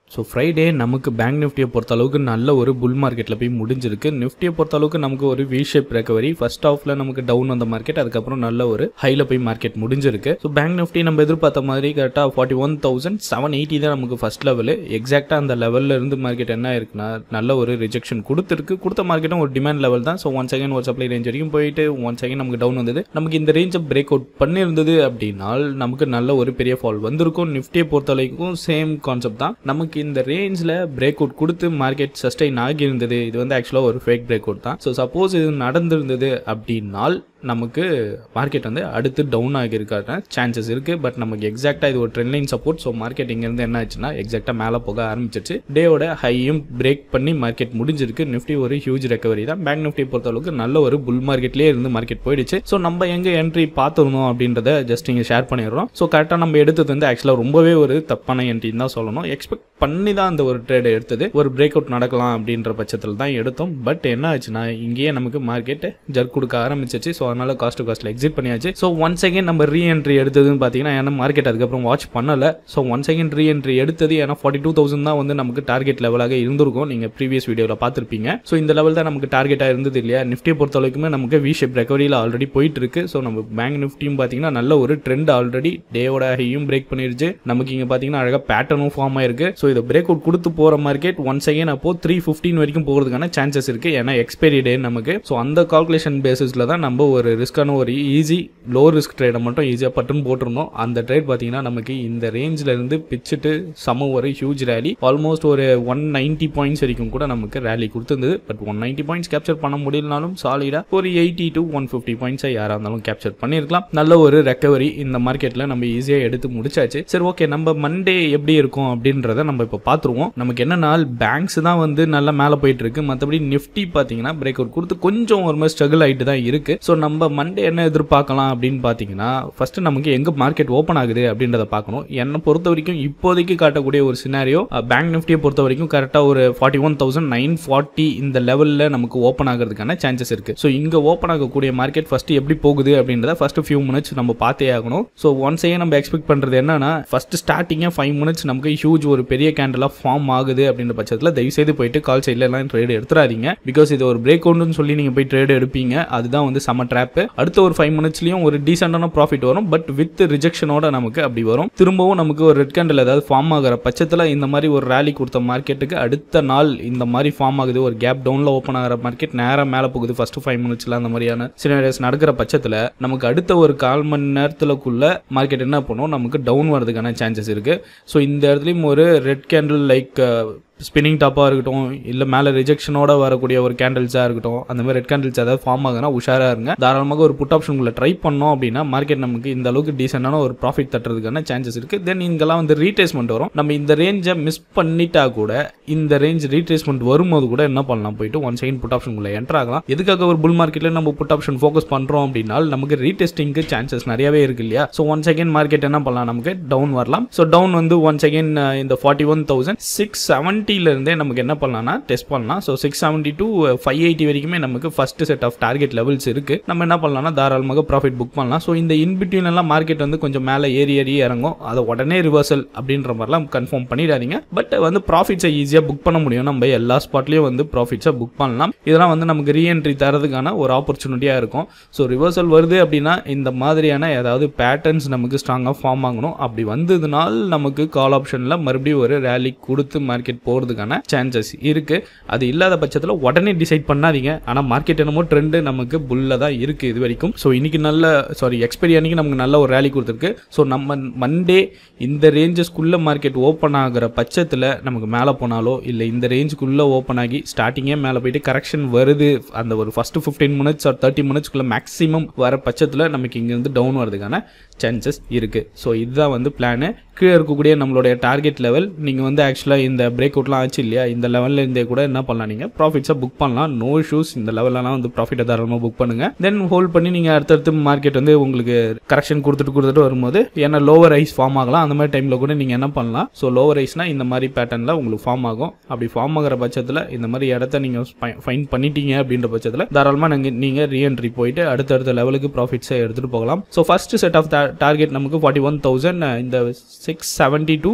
so Friday நமக்கு bank நிஃப்டியை பொறுத்த அளவுக்கு நல்ல ஒரு புல் மார்க்கெட்டில் போய் முடிஞ்சிருக்கு நிஃப்டியை பொறுத்த அளவுக்கு நமக்கு ஒரு வி ஷேப் ரெக்கவரி ஃபர்ஸ்ட் ஆஃப்ல நமக்கு டவுன் வந்த மார்க்கெட் அதுக்கப்புறம் நல்ல ஒரு ஹைல போய் மார்க்கெட் முடிஞ்சிருக்கு ஸோ பேங்க் நிஃப்டி நம்ம எதிர்பார்த்த மாதிரி கரெக்டாக forty one thousand seven eighty தான் நமக்கு ஃபர்ஸ்ட் லெவல் எக்ஸாக்டாக அந்த லெவலில் இருந்து மார்க்கெட் என்ன இருக்குன்னா நல்ல ஒரு ரிஜெக்ஷன் கொடுத்துருக்கு கொடுத்த மார்க்கெட்டும் ஒரு டிமாண்ட் லெவல் தான் ஸோ ஒன் செகண்ட் ஒரு சப்ளை ரேஞ்ச் வரைக்கும் போயிட்டு ஒன் செகண்ட் நமக்கு டவுன் வந்தது நமக்கு இந்த ரேஞ்சை பிரேக் அவுட் பண்ணியிருந்தது அப்படின்னால் நமக்கு நல்ல ஒரு பெரிய ஃபால் வந்திருக்கும் நிஃப்டியை பொறுத்த வரைக்கும் சேம் கான்செப்ட் தான் நமக்கு இந்த ரேஞ்சில் பிரேக் அவுட் கொடுத்து மார்க்கெட் சஸ்டைன் ஆகியிருந்தது இது வந்து ஆக்சுவலாக ஒரு ஃபேக் பிரேக் அவுட் தான் ஸோ சப்போஸ் இது நடந்திருந்தது அப்படின்னால் நமக்கு மார்க்கெட் வந்து அடுத்து டவுன் ஆகியிருக்கான சான்சஸ் இருக்குது பட் நமக்கு எக்ஸாக்டாக இது ஒரு trend line support so market இங்கேருந்து என்ன ஆச்சுன்னா எக்ஸாக்டாக மேலே போக ஆரம்பிச்சிருச்சு டேயோட ஹையும் பிரேக் பண்ணி மார்க்கெட் முடிஞ்சிருக்கு நிஃப்டி ஒரு ஹியூஜ் ரெக்கவரி தான் பேங்க் நிஃப்டி பொறுத்த அளவுக்கு நல்ல ஒரு புல் மார்க்கெட்லேயே இருந்து மார்க்கெட் போயிடுச்சு ஸோ நம்ம எங்கே என்ட்ரி பார்த்துருந்தோம் அப்படின்றத ஜஸ்ட் இங்கே ஷேர் பண்ணிடுறோம் ஸோ கரெக்டாக நம்ம எடுத்தது வந்து ஆக்சுவலாக ரொம்பவே ஒரு தப்பான என்ட்ரின்னு தான் சொல்லணும் எக்ஸ்பெக்ட் பண்ணி தான் அந்த ஒரு ட்ரேடை எடுத்தது ஒரு பிரேக் அவுட் நடக்கலாம் அப்படின்ற பட்சத்தில் தான் எடுத்தோம் பட் என்ன ஆச்சுன்னா இங்கேயே நமக்கு மார்க்கெட் ஜர்க் கொடுக்க ஆரம்பிச்சிச்சு ஸோ அதனால காஸ்ட் காஸ்ட்டில் எக்ஸிட் பண்ணியாச்சு ஸோ ஒன் செகண்ட் நம்ம ரீஎன்ட்ரி எடுத்ததுன்னு பார்த்தீங்கன்னா ஏன்னா மார்க்கெட் அதுக்கப்புறம் வாட்ச் பண்ணல ஸோ ஒன் செகண்ட் ரீஎன்ட்ரி எடுத்தது ஏன்னா ஃபார்ட்டி டூ தௌசண்ட் தான் வந்து நமக்கு டார்கெட் லெவலாக இருந்திருக்கும் நீங்கள் ப்ரீவியஸ் வீடியோவில் பார்த்துருப்பீங்க ஸோ இந்த லெவல் தான் நமக்கு டார்கெட்டாக இருந்தது இல்லையா நிஃப்டியை பொறுத்த வரைக்குமே நமக்கு வி ஷேப் ரெக்கவரியில் ஆல்ரெடி போயிட்டு இருக்கு ஸோ நம்ம பேங்க் நிஃப்டியும் பார்த்தீங்கன்னா நல்ல ஒரு ட்ரெண்ட் ஆல்ரெடி டேவோட ஹையும் பிரேக் பண்ணிருச்சு நமக்கு இங்கே பார்த்தீங்கன்னா அழகாக பேட்டர்னும் ஃபார்ம் ஆயிருக்கு ஸோ இதை பிரேக் அவுட் கொடுத்து போகிற மார்க்கெட் ஒன் செகண்ட் அப்போ த்ரீ ஃபிஃப்டின் வரைக்கும் போகிறதுக்கான சான்சஸ் இருக்குது ஏன்னா எக்ஸ்பைரி டே நமக்கு ஸோ அந்த கால்குலேஷன் பேசிஸில் தான் நம்ம ஒரு ரிஸ்க்கான ஒரு ஈஸி லோ ரிஸ்க் ட்ரேடை மட்டும் ஈஸியாக பட்டுன்னு போட்டிருந்தோம் அந்த ட்ரேட் பார்த்தீங்கன்னா நமக்கு இந்த ரேஞ்சில் இருந்து பிச்சுட்டு சம ஒரு ஹியூஜ் ரேலி ஆல்மோஸ்ட் ஒரு ஒன் நைன்ட்டி பாயிண்ட்ஸ் வரைக்கும் கூட நமக்கு ரேலி கொடுத்துருந்தது but one ninety points capture பண்ண முடியலனாலும் சாலிடாக ஒரு எயிட்டி டு ஒன் ஃபிஃப்டி பாயிண்ட்ஸை யாராக இருந்தாலும் கேப்சர் பண்ணியிருக்கலாம் நல்ல ஒரு ரெக்கவரி இந்த மார்க்கெட்டில் நம்ம ஈஸியாக எடுத்து முடிச்சாச்சு சரி ஓகே நம்ம மண்டே எப்படி இருக்கும் அப்படின்றத நம்ம இப்போ பார்த்துருவோம் நமக்கு என்ன நாள் பேங்க்ஸ் தான் வந்து நல்லா மேலே போயிட்டு இருக்கு மற்றபடி நிஃப்டி பார்த்தீங்கன்னா பிரேக் அவுட் கொடுத்து கொஞ்சம் ஒரு மாதிரி ஸ்ட்ரகிள் ஆகிட்டு தான் இருக்கு ஸோ நம்ம மண்டே என்ன எதிர்பார்க்கலாம் அப்படின்னு பார்த்தீங்கன்னா ஃபர்ஸ்ட் நமக்கு எங்கே மார்க்கெட் ஓப்பன் ஆகுது அப்படின்றத பார்க்கணும் என்னை பொறுத்த வரைக்கும் இப்போதைக்கு காட்டக்கூடிய ஒரு சினாரியோ பேங்க் நிஃப்டியை பொறுத்த வரைக்கும் கரெக்டாக ஒரு forty one thousand nine forty இந்த லெவலில் நமக்கு ஓப்பன் ஆகிறதுக்கான சான்சஸ் இருக்கு ஸோ இங்கே ஓப்பன் ஆகக்கூடிய மார்க்கெட் ஃபர்ஸ்ட் எப்படி போகுது அப்படின்றத ஃபர்ஸ்ட் ஃபியூ மினிட்ஸ் நம்ம பார்த்தே ஆகணும் ஸோ ஒன்ஸையே நம்ம எக்ஸ்பெக்ட் பண்ணுறது என்னன்னா ஃபர்ஸ்ட் ஸ்டார்டிங்கே ஃபைவ் மினிட்ஸ் நமக்கு ஹியூஜ் ஒரு பெரிய கேண்டலாக ஃபார்ம் ஆகுது அப்படின்ற பட்சத்தில் தயவு செய்து போயிட்டு கால் சைடில் எல்லாம் ட்ரேட் எடுத்துறாதீங்க பிகாஸ் இது ஒரு பிரேக் அவுட்னு சொல்லி நீங்கள் போய் ட்ரேட் எடுப்பீங்க அதுதான் வந்து செம ட்ராப் அடுத்த ஒரு ஃபைவ் மினிட்ஸ்லையும் ஒரு டீசெண்டான ப்ராஃபிட் வரும் பட் வித் ரிஜெக்ஷனோட நமக்கு அப்படி வரும் திரும்பவும் நமக்கு ஒரு ரெட் கேண்டில் ஏதாவது ஃபார்ம் ஆகிற பட்சத்தில் இந்த மாதிரி ஒரு ரேலி கொடுத்த மார்க்கெட்டுக்கு அடுத்த நாள் இந்த மாதிரி ஃபார்ம் ஆகுது ஒரு கேப் டவுனில் ஓப்பன் ஆகிற மார்க்கெட் நேராக மேலே போகுது ஃபர்ஸ்ட் ஃபைவ் மினிட்ஸில் அந்த மாதிரியான சினாரியஸ் நடக்கிற பட்சத்தில் நமக்கு அடுத்த ஒரு கால் மணி நேரத்துலக்குள்ள மார்க்கெட் என்ன பண்ணும் நமக்கு டவுன் வரதுக்கான சான்சஸ் இருக்குது ஸோ இந்த இடத்துலையும் ஒரு ரெட் கேண்டில் லைக் ஸ்பின்னிங் டாப்பாக இருக்கட்டும் இல்லை மேலே ரிஜெக்ஷனோட வரக்கூடிய ஒரு கேண்டில்ஸாக இருக்கட்டும் அந்த மாதிரி ரெட் கேண்டில்ஸ் ஏதாவது ஃபார்ம் ஆகுனா உஷாராக இருங்க தாராளமாக ஒரு புட் ஆப்ஷனுக்குள்ள ட்ரை பண்ணோம் அப்படின்னா மார்க்கெட் நமக்கு இந்த அளவுக்கு டீசெண்டான ஒரு ப்ராஃபிட் தட்டுறதுக்கான சான்சஸ் இருக்குது தென் இங்கெல்லாம் வந்து ரீட்ரேஸ்மெண்ட் வரும் நம்ம இந்த ரேஞ்சை மிஸ் பண்ணிட்டா கூட இந்த ரேஞ்ச் ரீட்ரேஸ்மெண்ட் வரும்போது கூட என்ன பண்ணலாம் போயிட்டு ஒன் செகண்ட் புட் ஆப்ஷனுக்குள்ள என்டர் ஆகலாம் எதுக்காக ஒரு புல் மார்க்கெட்டில் நம்ம புட் ஆப்ஷன் ஃபோக்கஸ் பண்ணுறோம் அப்படின்னா நமக்கு ரீடெஸ்டிங்க்கு சான்சஸ் நிறையவே இருக்கு இல்லையா ஸோ ஒன் செகண்ட் மார்க்கெட் என்ன பண்ணலாம் நமக்கு டவுன் வரலாம் ஸோ டவுன் வந்து ஒன் செகண்ட் இந்த ஃபார்ட்டி ஒன் தௌசண்ட் சிக்ஸ் இருந்தே நமக்கு என்ன பண்ணலாம்னா டெஸ்ட் பண்ணலாம் so six seventy to five eighty வரைக்குமே நமக்கு first set of target levels இருக்கு நம்ம என்ன பண்ணலாம்னா தாராளமாக ப்ராஃபிட் புக் பண்ணலாம் ஸோ இந்த இன்பிட்வீன் எல்லாம் மார்க்கெட் வந்து கொஞ்சம் மேலே ஏறி ஏறி இறங்கும் அதை உடனே ரிவர்சல் அப்படின்ற மாதிரிலாம் கன்ஃபார்ம் பண்ணிடாதீங்க பட் வந்து ப்ராஃபிட்ஸை ஈஸியாக புக் பண்ண முடியும் நம்ம எல்லா ஸ்பாட்லேயும் வந்து ப்ராஃபிட்ஸை புக் பண்ணலாம் இதெல்லாம் வந்து நமக்கு ரீஎன்ட்ரி தரதுக்கான ஒரு ஆப்பர்ச்சுனிட்டியாக இருக்கும் ஸோ ரிவர்சல் வருது அப்படின்னா இந்த மாதிரியான ஏதாவது பேட்டர்ன்ஸ் நமக்கு ஸ்ட்ராங்காக ஃபார்ம் ஆகணும் அப்படி வந்ததுனால் நமக்கு கால் ஆப்ஷனில் மறுபடியும் ஒரு ரேலி கொடுத்து மார்க்கெட் போகிறதுக்கான சான்சஸ் இருக்கு அது இல்லாத பட்சத்தில் உடனே டிசைட் பண்ணாதீங்க ஆனால் மார்க்கெட் என்னமோ ட்ரெண்டு நமக்கு புல்ல தான் இருக்கு இது வரைக்கும் ஸோ இன்னைக்கு நல்ல சாரி எக்ஸ்பைரி அன்னைக்கு நமக்கு நல்ல ஒரு ரேலி கொடுத்துருக்கு ஸோ நம்ம மண்டே இந்த ரேஞ்சஸ்க்குள்ள மார்க்கெட் ஓப்பன் ஆகிற பட்சத்தில் நமக்கு மேலே போனாலோ இல்லை இந்த ரேஞ்சுக்குள்ளே ஓப்பன் ஆகி ஸ்டார்டிங்கே மேலே போயிட்டு கரெக்ஷன் வருது அந்த ஒரு first fifteen minutes or thirty மினிட்ஸ்க்குள்ள மேக்ஸிமம் வர பட்சத்தில் நமக்கு இங்கேருந்து டவுன் வரதுக்கான சான்சஸ் இருக்குது ஸோ இதுதான் வந்து பிளானு கீழே இருக்கக்கூடிய நம்மளுடைய டார்கெட் லெவல் நீங்கள் வந்து ஆக்சுவலாக இந்த பிரேக் அவுட்லாம் ஆச்சு இல்லையா இந்த லெவலில் இருந்தே கூட என்ன பண்ணலாம் நீங்கள் ப்ராஃபிட்ஸை புக் பண்ணலாம் நோ இஷ்யூஸ் இந்த லெவலெலாம் வந்து ப்ராஃபிட்டை தாராளமாக புக் பண்ணுங்கள் தென் ஹோல்ட் பண்ணி நீங்கள் அடுத்தடுத்து மார்க்கெட் வந்து உங்களுக்கு கரெக்ஷன் கொடுத்துட்டு கொடுத்துட்டு வரும்போது ஏன்னா லோவர் ஐஸ் ஃபார்ம் ஆகலாம் அந்த மாதிரி டைமில் கூட நீங்கள் என்ன பண்ணலாம் ஸோ லோவர் ஐஸ்னால் இந்த மாதிரி பேட்டர்னில் உங்களுக்கு ஃபார்ம் ஆகும் அப்படி ஃபார்ம் ஆகிற பட்சத்தில் இந்த மாதிரி இடத்த நீங்கள் ஃபைன் பண்ணிட்டீங்க அப்படின்ற பட்சத்தில் தாராளமாக நீங்கள் நீங்கள் ரீஎன்ட்ரி போயிட்டு அடுத்தடுத்த லெவலுக்கு ப்ராஃபிட்ஸை எடுத்துகிட்டு போகலாம் so first set of target நமக்கு ஃபார்ட்டி ஒன் தௌசண்ட் இந்த six seventy to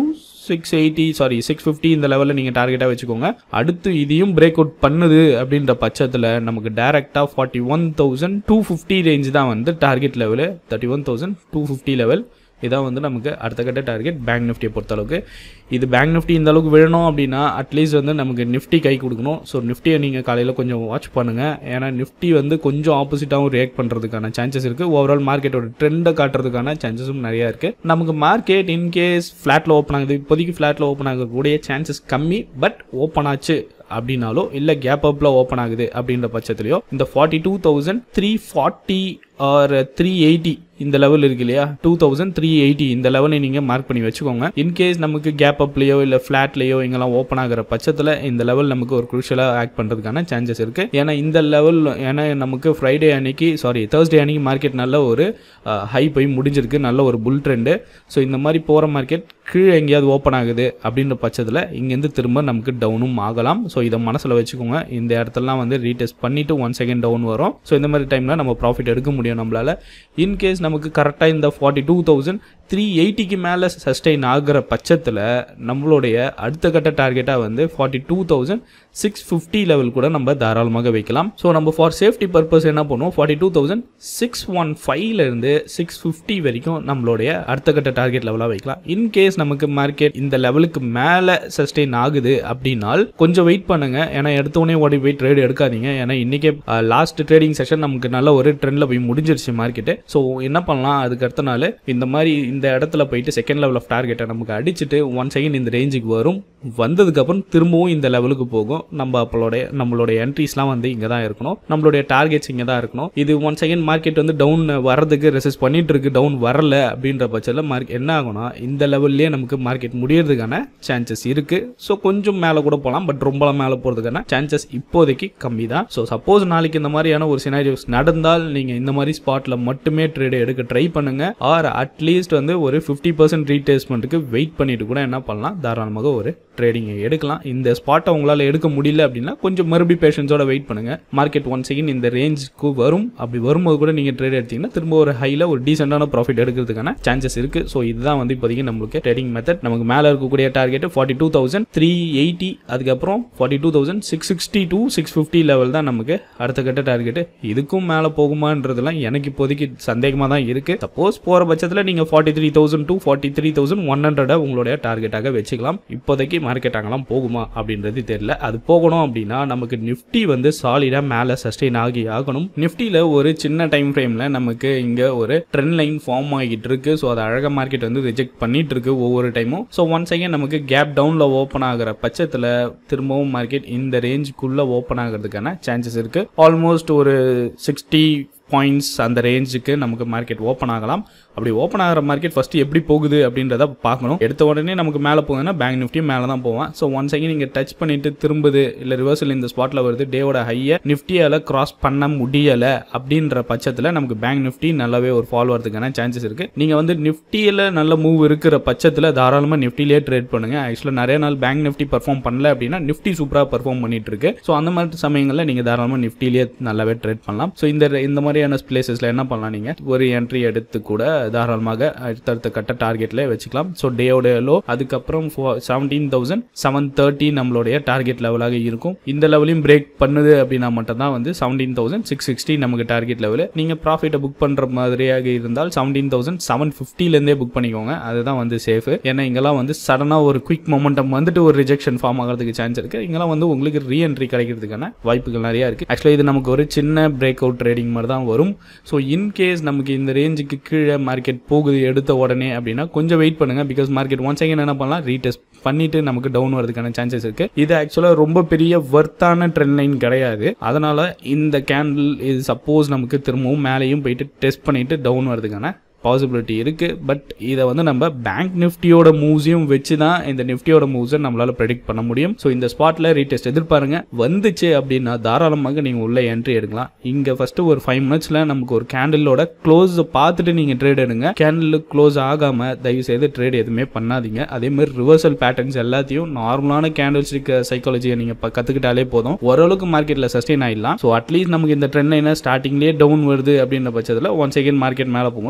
six eighty sorry six fifty இந்த லெவலில் நீங்கள் டார்கெட்டாக வச்சுக்கோங்க அடுத்து இதையும் பிரேக் அவுட் பண்ணுது அப்படின்ற பட்சத்தில் நமக்கு டேரெக்டாக forty one thousand two fifty range தான் வந்து target level thirty one thousand two fifty level இதான் வந்து நமக்கு அடுத்த கட்ட டார்கெட் பேங்க் நிஃப்டியை பொறுத்தளவுக்கு இது பேங்க் நிஃப்டி இந்த அளவுக்கு விழணும் அப்படின்னா அட்லீஸ்ட் வந்து நமக்கு நிஃப்டி கை கொடுக்கணும் ஸோ நிஃப்டியை நீங்கள் காலையில் கொஞ்சம் வாட்ச் பண்ணுங்கள் ஏன்னா நிஃப்டி வந்து கொஞ்சம் ஆப்போசிட்டாகவும் ரியாக்ட் பண்ணுறதுக்கான சான்சஸ் இருக்குது ஓவரால் மார்க்கெட்டோட ட்ரெண்டை காட்டுறதுக்கான சான்சஸும் நிறையா இருக்குது நமக்கு மார்க்கெட் இன்கேஸ் ஃப்ளாட்டில் ஓப்பன் ஆகுது இப்போதைக்கு ஃப்ளாட்டில் ஓப்பன் ஆகக்கூடிய சான்சஸ் கம்மி பட் ஓப்பன் ஆச்சு அப்படின்னாலோ இல்லை கேப் அப்பில் ஓப்பன் ஆகுது அப்படின்ற பட்சத்துலையோ இந்த forty two thousand three forty or three eighty இந்த லெவல் இருக்கு இல்லையா டூ தௌசண்ட் த்ரீ எயிட்டி இந்த லெவலை நீங்கள் மார்க் பண்ணி வச்சுக்கோங்க இன்கேஸ் நமக்கு கேப் அப்லேயோ இல்லை ஃப்ளாட்லேயோ இங்கெல்லாம் ஓப்பன் ஆகிற பட்சத்தில் இந்த லெவல் நமக்கு ஒரு குரூஷியலாக ஆக்ட் பண்ணுறதுக்கான சான்சஸ் இருக்குது ஏன்னா இந்த லெவல் ஏன்னா நமக்கு ஃப்ரைடே அன்னைக்கு சாரி தேர்ஸ்டே அன்னைக்கு மார்க்கெட் நல்ல ஒரு ஹை போய் முடிஞ்சிருக்கு நல்ல ஒரு புல் ட்ரெண்டு ஸோ இந்த மாதிரி போகிற மார்க்கெட் கீழே எங்கேயாவது ஓப்பன் ஆகுது அப்படின்ற பட்சத்தில் இங்கேருந்து திரும்ப நமக்கு டவுனும் ஆகலாம் ஸோ இதை மனசில் வச்சுக்கோங்க இந்த இடத்துலலாம் வந்து ரீடெஸ்ட் பண்ணிவிட்டு ஒன் செகண்ட் டவுன் வரும் ஸோ இந்த மாதிரி டைமில் நம்ம ப்ராஃபிட் எடுக்க முடியும் நம்மளால் இன்கேஸ் நமக்கு கரெக்டாக இந்த ஃபார்ட்டி டூ தௌசண்ட் த்ரீ எயிட்டிக்கு மேலே சஸ்டெயின் ஆகிற பட்சத்தில் நம்மளுடைய அடுத்த கட்ட டார்கெட்டாக வந்து forty two thousand six fifty level கூட நம்ம தாராளமாக வைக்கலாம் ஸோ நம்ம ஃபார் சேஃப்டி பர்பஸ் என்ன பண்ணுவோம் forty two thousand six one ஃபைவ்லேருந்து சிக்ஸ் ஃபிஃப்டி வரைக்கும் நம்மளுடைய அடுத்த கட்ட டார்கெட் லெவலாக வைக்கலாம் இன்கேஸ் நமக்கு மார்க்கெட் இந்த லெவலுக்கு மேலே சஸ்டெயின் ஆகுது அப்படின்னால் கொஞ்சம் வெயிட் பண்ணுங்க ஏன்னா எடுத்தோடனே ஓடி போய் ட்ரேட் எடுக்காதீங்க ஏன்னா இன்றைக்கே லாஸ்ட் ட்ரேடிங் செஷன் நமக்கு நல்ல ஒரு ட்ரெண்டில் போய் முடிஞ்சிருச்சு மார்க்கெட்டு ஸோ என்ன பண்ணலாம் அதுக்கு அடுத்த நாள் இந்த மாதிரி இந்த இடத்துல போயிட்டு செகண்ட் லெவல் ஆஃப் டார்கெட்டை நமக்கு அடிச்சுட்டு ஒன் செகண்ட் இந்த ரேஞ்சுக்கு வரும் வந்ததுக்கப்புறம் திரும்பவும் இந்த லெவலுக்கு போகும் நம்ம அப்பளோடைய நம்மளுடைய என்ட்ரிஸ்லாம் வந்து இங்கே தான் இருக்கணும் நம்மளுடைய டார்கெட்ஸ் இங்கே தான் இருக்கணும் இது ஒன் செகண்ட் மார்க்கெட் வந்து டவுன் வர்றதுக்கு ரெசிஸ்ட் பண்ணிட்டு இருக்கு டவுன் வரல அப்படின்ற பட்சத்தில் மார்க்கெட் என்ன ஆகும்னா இந்த லெவல்லே நமக்கு மார்க்கெட் முடியறதுக்கான சான்சஸ் இருக்கு ஸோ கொஞ்சம் மேலே கூட போகலாம் பட் ரொம்ப மேலே போகிறதுக்கான சான்சஸ் இப்போதைக்கு கம்மி தான் ஸோ சப்போஸ் நாளைக்கு இந்த மாதிரியான ஒரு சினாரியோஸ் நடந்தால் நீங்கள் இந்த மாதிரி ஸ்பாட்டில் மட்டுமே ட்ரேட் எடுக்க ட்ரை பண்ணுங்க ஆர் அட்லீஸ்ட் வந்து ஒரு ஃபிஃப்டி பர்சன்ட் ரீடேஸ்மெண்ட்டுக்கு வெயிட் பண்ணிட்டு கூட என்ன பண்ணலாம் தாராளமாக ஒரு ட்ரேடிங்கை எடுக்கலாம் இந்த ஸ்பாட்டை உங்களால் எடுக்க முடியல அப்படின்னா கொஞ்சம் மறுபடியும் பேஷன்ஸோட வெயிட் பண்ணுங்க மார்க்கெட் ஒன் செகண்ட் இந்த ரேஞ்சுக்கு வரும் அப்படி வரும்போது கூட நீங்கள் ட்ரேட் எடுத்தீங்கன்னா திரும்ப ஒரு ஹையில் ஒரு டீசெண்டான ப்ராஃபிட் எடுக்கிறதுக்கான சான்சஸ் இருக்கு ஸோ இதுதான் வந்து இப்போதைக்கு நம்மளுக்கு ட்ரேடிங் மெத்தட் நமக்கு மேலே இருக்கக்கூடிய target forty two thousand three eighty அதுக்கப்புறம் forty two thousand six sixty to six fifty level தான் நமக்கு அடுத்த கட்ட டார்கெட் இதுக்கும் மேலே போகுமான்றதுலாம் எனக்கு இப்போதைக்கு சந்தேகமாக தான் இருக்கு சப்போஸ் போகிற பட்சத்தில் நீங்கள் forty three thousand two forty three thousand one ஹண்ட்ரடை உங்களுடைய டார்கெட்டாக வச்சுக்கலாம் இப்போதைக்கு மார்க்கெட் அங்கெல்லாம் போகுமா அப்படின்றது தெரியல அது போகணும் அப்படின்னா நமக்கு நிஃப்டி வந்து சாலிடாக மேலே சஸ்டெயின் ஆகி ஆகணும் நிஃப்டியில் ஒரு சின்ன டைம் ஃப்ரேமில் நமக்கு இங்கே ஒரு ட்ரெண்ட் லைன் ஃபார்ம் ஆகிட்டு இருக்கு ஸோ அது அழகாக மார்க்கெட் வந்து ரிஜெக்ட் பண்ணிட்டு இருக்கு ஒவ்வொரு டைமும் ஸோ ஒன் செகண்ட் நமக்கு கேப் டவுனில் ஓப்பன் ஆகிற பட்சத்தில் திரும்பவும் மார்க்கெட் இந்த ரேஞ்சுக்குள்ளே ஓப்பன் ஆகிறதுக்கான சான்சஸ் இருக்கு ஆல்மோஸ்ட் ஒரு சிக்ஸ்டி பாயிண்ட்ஸ் அந்த ரேஞ்சுக்கு நமக்கு மார்க்கெட் ஓப்பன் ஆகலாம் அப்படி ஓப்பன் ஆகிற மார்க்கெட் ஃபஸ்ட்டு எப்படி போகுது அப்படின்றத பார்க்கணும் எடுத்த உடனே நமக்கு மேலே போகுதுன்னா பேங்க் நிஃப்டியும் மேலே தான் போவான் ஸோ ஒன் செகண்ட் நீங்கள் டச் பண்ணிட்டு திரும்புது இல்லை ரிவர்சல் இந்த ஸ்பாட்டில் வருது டேவோட ஹையை நிஃப்டியால் கிராஸ் பண்ண முடியலை அப்படின்ற பட்சத்தில் நமக்கு பேங்க் நிஃப்டி நல்லாவே ஒரு ஃபால் வரதுக்கான சான்சஸ் இருக்குது நீங்கள் வந்து நிஃப்டியில் நல்ல மூவ் இருக்கிற பட்சத்தில் தாராளமாக நிஃப்டிலே ட்ரேட் பண்ணுங்கள் ஆக்சுவலாக நிறைய நாள் பேங்க் நிஃப்டி பர்ஃபார்ம் பண்ணல அப்படின்னா நிஃப்டி சூப்பராக பர்ஃபார்ம் பண்ணிட்டு இருக்கு ஸோ அந்த மாதிரி சமயங்களில் நீங்கள் தாராளமாக நிஃப்டிலேயே நல்லாவே ட்ரேட் பண்ணலாம் ஸோ இந்த இந்த மாதிரியான பிளேசஸில் என்ன பண்ணலாம் நீங்கள் ஒரு என்ட்ரி எடுத்து கூட தாராளமாக அடுத்தடுத்த கட்ட டார்கெட்ல வச்சுக்கலாம் ஸோ டேயோட லோ அதுக்கப்புறம் செவன்டீன் தௌசண்ட் செவன் தேர்ட்டி நம்மளுடைய டார்கெட் லெவலாக இருக்கும் இந்த லெவலையும் பிரேக் பண்ணுது அப்படின்னா மட்டும் தான் வந்து செவன்டீன் தௌசண்ட் சிக்ஸ் சிக்ஸ்டி நமக்கு டார்கெட் லெவல் நீங்கள் ப்ராஃபிட்டை புக் பண்ணுற மாதிரியாக இருந்தால் செவன்டீன் தௌசண்ட் செவன் ஃபிஃப்டிலேருந்தே புக் பண்ணிக்கோங்க அதுதான் வந்து சேஃப் ஏன்னா இங்கெல்லாம் வந்து சடனாக ஒரு குயிக் மொமெண்டம் வந்துட்டு ஒரு ரிஜெக்ஷன் ஃபார்ம் ஆகிறதுக்கு சான்ஸ் இருக்கு இங்கெல்லாம் வந்து உங்களுக்கு ரீஎன்ட்ரி கிடைக்கிறதுக்கான வாய்ப்புகள் நிறைய இருக்கு ஆக்சுவலாக இது நமக்கு ஒரு சின்ன பிரேக் அவுட் ட்ரேடிங் மாதிரி தான் வரும் ஸோ இன்கேஸ் நமக்கு இந்த ரேஞ்சுக்கு கீழே மார்க்கெட் போகுது எடுத்த உடனே அப்படின்னா கொஞ்சம் வெயிட் பண்ணுங்க பிகாஸ் மார்க்கெட் ஒன் செகண்ட் என்ன பண்ணலாம் ரீடெஸ்ட் பண்ணிட்டு நமக்கு டவுன் வரதுக்கான சான்சஸ் இருக்கு இது ஆக்சுவலாக ரொம்ப பெரிய வர்த்தான ட்ரெண்ட் லைன் கிடையாது அதனால இந்த கேண்டில் இது சப்போஸ் நமக்கு திரும்பவும் மேலேயும் போயிட்டு டெஸ்ட் பண்ணிட்டு டவுன் வரதுக்கான பாசிபிலிட்டி இருக்குது பட் இதை வந்து நம்ம பேங்க் நிஃப்டியோட மூவ்ஸையும் வச்சு தான் இந்த நிஃப்டியோட மூவ்ஸை நம்மளால் ப்ரெடிக்ட் பண்ண முடியும் ஸோ இந்த ஸ்பாட்டில் ரீடெஸ்ட் எதிர்பாருங்க வந்துச்சு அப்படின்னா தாராளமாக நீங்கள் உள்ள என்ட்ரி எடுக்கலாம் இங்கே ஃபஸ்ட்டு ஒரு ஃபைவ் மினிட்ஸில் நமக்கு ஒரு கேண்டிலோட க்ளோஸ் பார்த்துட்டு நீங்கள் ட்ரேட் எடுங்க கேண்டில் க்ளோஸ் ஆகாமல் தயவு செய்து ட்ரேட் எதுவுமே பண்ணாதீங்க அதே மாதிரி ரிவர்சல் பேட்டர்ன்ஸ் எல்லாத்தையும் நார்மலான கேண்டில்ஸ்டிக் சைக்காலஜியை நீங்கள் கற்றுக்கிட்டாலே போதும் ஓரளவுக்கு மார்க்கெட்டில் சஸ்டெயின் ஆகிடலாம் ஸோ அட்லீஸ்ட் நமக்கு இந்த ட்ரெண்ட் லைனை ஸ்டார்டிங்லேயே டவுன் வருது அப்படின்ற பட்சத்தில் ஒன் செகண்ட் மார்க்கெட் மேலே போகும் ஸோ நம்ம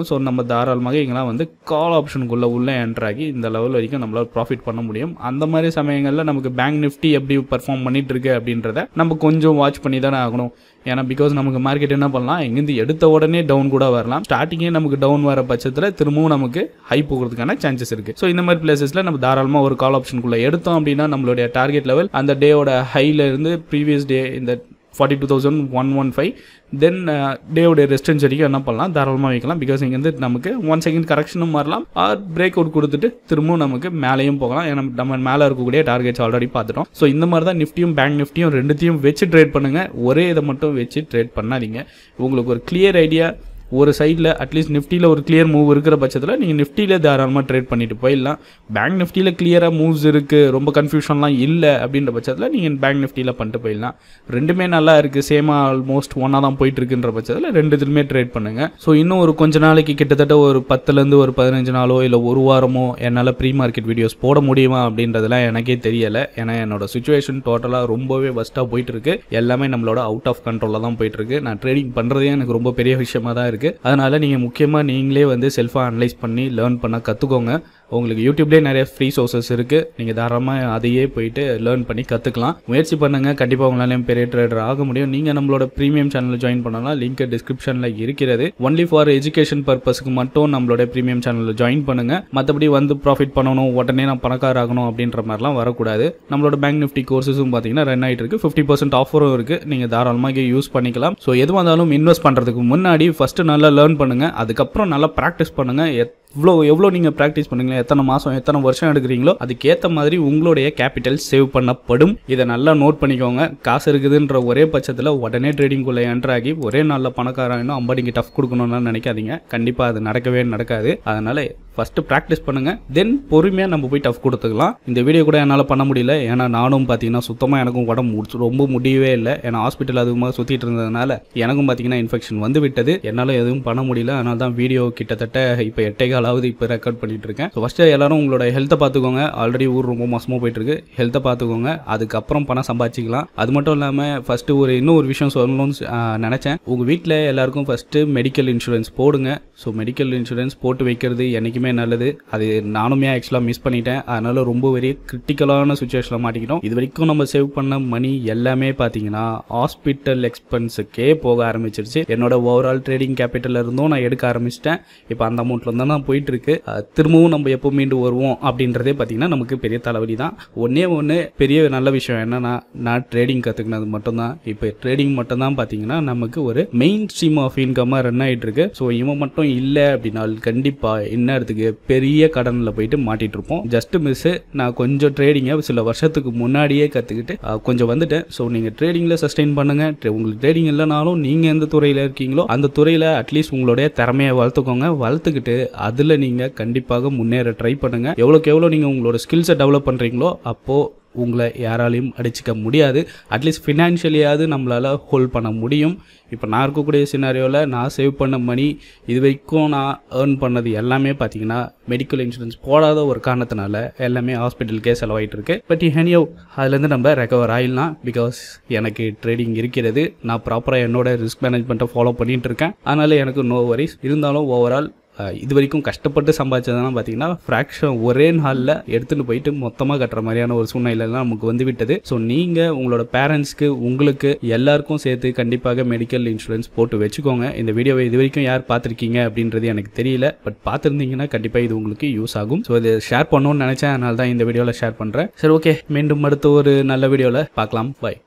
தாராளமாக இங்கெல்லாம் வந்து கால் ஆப்ஷனுக்குள்ளே உள்ளே என்டர் ஆகி இந்த லெவல் வரைக்கும் நம்மளால் ப்ராஃபிட் பண்ண முடியும் அந்த மாதிரி சமயங்களில் நமக்கு பேங்க் நிஃப்டி எப்படி பர்ஃபார்ம் பண்ணிட்டு இருக்கு அப்படின்றத நம்ம கொஞ்சம் வாட்ச் பண்ணி தானே ஆகணும் ஏன்னா பிகாஸ் நமக்கு மார்க்கெட் என்ன பண்ணலாம் எங்கேருந்து எடுத்த உடனே டவுன் கூட வரலாம் ஸ்டார்டிங்கே நமக்கு டவுன் வர பட்சத்தில் திரும்பவும் நமக்கு ஹை போகிறதுக்கான சான்சஸ் இருக்கு ஸோ இந்த மாதிரி பிளேசஸில் நம்ம தாராளமாக ஒரு கால் ஆப்ஷனுக்குள்ளே எடுத்தோம் அப்படின்னா நம்மளுடைய டார்கெட் லெவல் அந்த டேயோட ஹைல இருந்து ப்ரீவியஸ் டே இந்த forty two thousand one one five then டேவோட ரெஸ்டன்ஸ் வரைக்கும் என்ன பண்ணலாம் தாராளமாக வைக்கலாம் பிகாஸ் இங்கே வந்து நமக்கு ஒன் செகண்ட் கரெக்ஷனும் மாறலாம் ஆர் பிரேக் அவுட் கொடுத்துட்டு திரும்பவும் நமக்கு மேலேயும் போகலாம் ஏன்னா நம்ம மேலே இருக்கக்கூடிய டார்கெட்ஸ் ஆல்ரெடி பார்த்துட்டோம் ஸோ இந்த மாதிரி தான் நிஃப்டியும் பேங்க் நிஃப்டியும் ரெண்டுத்தையும் வச்சு ட்ரேட் பண்ணுங்கள் ஒரே இதை மட்டும் வச்சு ட்ரேட் பண்ணாதீங்க உங்களுக்கு ஒரு கிளியர் ஐடியா ஒரு சைடில் அட்லீஸ்ட் நிஃப்டியில் ஒரு கிளியர் மூவ் இருக்கிற பட்சத்தில் நீங்கள் நிஃப்டியில் தாராளமாக ட்ரேட் பண்ணிட்டு போயிடலாம் பேங்க் நிஃப்டியில் கிளியராக மூவ்ஸ் இருக்குது ரொம்ப கன்ஃபியூஷன்லாம் இல்லை அப்படின்ற பட்சத்தில் நீங்கள் பேங்க் நிஃப்டியில் பண்ணிட்டு போயிடலாம் ரெண்டுமே நல்லா இருக்குது சேமாக ஆல்மோஸ்ட் ஒன்றா தான் போயிட்டு இருக்குன்ற பட்சத்தில் ரெண்டு இதுலையுமே ட்ரேட் பண்ணுங்கள் ஸோ இன்னும் ஒரு கொஞ்ச நாளைக்கு கிட்டத்தட்ட ஒரு பத்துலேருந்து ஒரு பதினஞ்சு நாளோ இல்லை ஒரு வாரமோ என்னால் ப்ரீ மார்க்கெட் வீடியோஸ் போட முடியுமா அப்படின்றதுலாம் எனக்கே தெரியலை ஏன்னா என்னோட சுச்சுவேஷன் டோட்டலாக ரொம்பவே வஸ்ட்டாக போயிட்டு இருக்கு எல்லாமே நம்மளோட அவுட் ஆஃப் கண்ட்ரோலில் தான் போயிட்டு இருக்கு நான் ட்ரேடிங் பண்ணுறதே எனக்கு ரொம்ப பெரிய விஷயமா தான் இருக்குது அதனால் நீங்கள் முக்கியமாக நீங்களே வந்து செல்ஃபாக அனலைஸ் பண்ணி லேர்ன் பண்ண கற்றுக்கோங்க உங்களுக்கு யூடியூப்லேயே நிறைய ஃப்ரீ சோர்சஸ் இருக்குது நீங்கள் தாராளமாக அதையே போயிட்டு லேர்ன் பண்ணி கற்றுக்கலாம் முயற்சி பண்ணுங்கள் கண்டிப்பாக உங்களாலையும் பெரிய ட்ரேடர் ஆக முடியும் நீங்கள் நம்மளோட ப்ரீமியம் சேனலில் ஜாயின் பண்ணலாம் லிங்க் டிஸ்கிரிப்ஷனில் இருக்கிறது ஒன்லி ஃபார் எஜுகேஷன் பர்பஸ்க்கு மட்டும் நம்மளோட ப்ரீமியம் சேனலில் ஜாயின் பண்ணுங்கள் மற்றபடி வந்து ப்ராஃபிட் பண்ணணும் உடனே நான் பணக்கார ஆகணும் அப்படின்ற மாதிரிலாம் வரக்கூடாது நம்மளோட பேங்க் நிஃப்டி கோர்சஸும் பார்த்தீங்கன்னா ரன் ஆகிட்டு இருக்கு ஃபிஃப்டி பர்சன்ட் ஆஃபரும் இருக்குது நீங்கள் தாராளமாக யூஸ் பண்ணிக்கலாம் ஸோ எதுவாக இருந்தாலும் இன்வெஸ்ட் பண்ணுறதுக்கு முன்னாடி ஃபஸ்ட்டு நல்லா லேர்ன் பண்ணுங்கள் அதுக்கப்புறம் நல்லா ப்ராக்டிஸ் பண்ணுங்கள் எவ்வளோ எவ்வளோ நீங்கள் ப்ராக்டிஸ் பண்ணுங்களேன் எத்தனை மாதம் எத்தனை வருஷம் எடுக்கிறீங்களோ அதுக்கேற்ற மாதிரி உங்களுடைய கேபிட்டல் சேவ் பண்ணப்படும் இதை நல்லா நோட் பண்ணிக்கோங்க காசு இருக்குதுன்ற ஒரே பட்சத்தில் உடனே ட்ரேடிங்குள்ளே என்டர் ஆகி ஒரே நாளில் பணக்காரனும் அம்பாடிக்கு டஃப் கொடுக்கணும்னு நினைக்காதீங்க கண்டிப்பாக அது நடக்கவே நடக்காது அதனால் ஃபஸ்ட்டு ப்ராக்டிஸ் பண்ணுங்கள் தென் பொறுமையாக நம்ம போய் டஃப் கொடுத்துக்கலாம் இந்த வீடியோ கூட என்னால் பண்ண முடியல ஏன்னா நானும் பார்த்தீங்கன்னா சுத்தமாக எனக்கும் உடம்பு முடிச்சு ரொம்ப முடியவே இல்லை ஏன்னா ஹாஸ்பிட்டல் அதிகமாக சுற்றிட்டு இருந்ததுனால எனக்கும் பார்த்தீங்கன்னா இன்ஃபெக்ஷன் வந்து விட்டது என்னால் எதுவும் பண்ண முடியல அதனால தான் வீடியோ கிட்டத்தட்ட இப்போ எட்டே காலாவது இப்போ ரெக்கார்ட் பண்ணிட்டு இருக்கேன் ஸோ ஃபஸ்ட்டு எல்லாரும் உங்களோட ஹெல்த்தை பார்த்துக்கோங்க ஆல்ரெடி ஊர் ரொம்ப மோசமாக போயிட்டு இருக்கு ஹெல்த்தை பார்த்துக்கோங்க அதுக்கப்புறம் பணம் சம்பாதிச்சிக்கலாம் அது மட்டும் இல்லாமல் ஃபஸ்ட்டு ஒரு இன்னும் ஒரு விஷயம் சொல்லணும்னு ஆ, நினச்சேன் உங்கள் வீட்டில் எல்லாருக்கும் ஃபஸ்ட்டு மெடிக்கல் இன்சூரன்ஸ் போடுங்க ஸோ மெடிக்கல் இன்சூரன்ஸ் போட்டு வைக்கிறது என்றைக்குமே நல்லது அது நானுமே ஆக்சுவலாக மிஸ் பண்ணிட்டேன் அதனால ரொம்ப வெரி கிரிட்டிக்கலான சுச்சுவேஷனில் மாட்டிக்கிட்டோம் இது வரைக்கும் நம்ம சேவ் பண்ண மணி எல்லாமே பார்த்தீங்கன்னா ஹாஸ்பிட்டல் எக்ஸ்பென்ஸுக்கே போக ஆரம்பிச்சிருச்சு என்னோட ஓவரால் ட்ரேடிங் கேபிட்டல் இருந்தும் நான் எடுக்க ஆரம்பிச்சிட்டேன் இப்போ அந்த அமௌண்ட்ல தான் நான் போயிட்டு இருக்கு அஹ் திரும்பவும் நம்ம எப்போ மீண்டு வருவோம் அப்படின்றதே பார்த்தீங்கன்னா நமக்கு பெரிய தலைவலி தான் ஒன்னே ஒன்று பெரிய நல்ல விஷயம் என்னன்னா நான் ட்ரேடிங் கற்றுக்கினது மட்டும்தான் இப்போ ட்ரேடிங் மட்டும்தான் பார்த்தீங்கன்னா நமக்கு ஒரு மெயின் ஸ்ட்ரீம் ஆஃப் இன்கமாக ரன் ஆகிட்டு இருக்கு ஸோ இவன் மட்டும் இல்லை அப்படின்னா கண்டிப்பாக இன்னத்துக்கு பெரிய கடனில் போயிட்டு மாட்டிட்டு இருப்போம் ஜஸ்ட் மிஸ் நான் கொஞ்சம் ட்ரேடிங்கை சில வருஷத்துக்கு முன்னாடியே கற்றுக்கிட்டு கொஞ்சம் வந்துட்டேன் ஸோ நீங்கள் ட்ரேடிங்கில் சஸ்டெயின் பண்ணுங்க Tra- உங்களுக்கு ட்ரேடிங் இல்லைனாலும் நீங்கள் எந்த துறையில் இருக்கீங்களோ அந்த துறையில் அட்லீஸ்ட் உங்களுடைய திறமையை வளர்த்துக்கோங்க வளர்த்துக்கிட்டு அதில் நீங்கள் கண்டிப்பாக முன்னேற ட்ரை பண்ணுங்க எவ்வளோக்கு எவ்வளோ நீங்கள் உங்களோட ஸ்கில்ஸை டெவலப் பண்ணுறீங்களோ அப்போது உங்களை யாராலையும் அடிச்சுக்க முடியாது அட்லீஸ்ட் ஃபினான்ஷியலியாவது நம்மளால் ஹோல்ட் பண்ண முடியும் இப்போ நான் இருக்கக்கூடிய சினாரியோவில் நான் சேவ் பண்ண மணி இது வரைக்கும் நான் ஏர்ன் பண்ணது எல்லாமே பார்த்தீங்கன்னா மெடிக்கல் இன்சூரன்ஸ் போடாத ஒரு காரணத்தினால எல்லாமே ஹாஸ்பிட்டலுக்கே செலவாயிட்டு இருக்கு பட் ஹெனியோ அதுலேருந்து நம்ம ரெக்கவர் ஆயிடலாம் பிகாஸ் எனக்கு ட்ரேடிங் இருக்கிறது நான் ப்ராப்பராக என்னோட ரிஸ்க் மேனேஜ்மெண்ட்டை ஃபாலோ பண்ணிட்டு இருக்கேன் அதனால எனக்கு நோ வரிஸ் இருந்தாலும் ஓவரால் அஹ் இது வரைக்கும் கஷ்டப்பட்டு சம்பாதிச்சதெல்லாம் பார்த்தீங்கன்னா ஃப்ராக்ஷன் ஒரே நாளில் எடுத்துகிட்டு போயிட்டு மொத்தமாக கட்டுற மாதிரியான ஒரு சூழ்நிலைலாம் நமக்கு வந்து விட்டது ஸோ நீங்கள் உங்களோட பேரண்ட்ஸ்க்கு உங்களுக்கு எல்லாருக்கும் சேர்த்து கண்டிப்பாக மெடிக்கல் இன்சூரன்ஸ் போட்டு வச்சுக்கோங்க இந்த வீடியோவை இது வரைக்கும் யார் பார்த்துருக்கீங்க அப்படின்றது எனக்கு தெரியல பட் பார்த்துருந்தீங்கன்னா கண்டிப்பாக இது உங்களுக்கு யூஸ் ஆகும் ஸோ இதை ஷேர் பண்ணணும்னு நினச்சேன் அதனால தான் இந்த வீடியோவில் ஷேர் பண்ணுறேன் சரி ஓகே மீண்டும் அடுத்த ஒரு நல்ல வீடியோவில் பார்க்கலாம் பை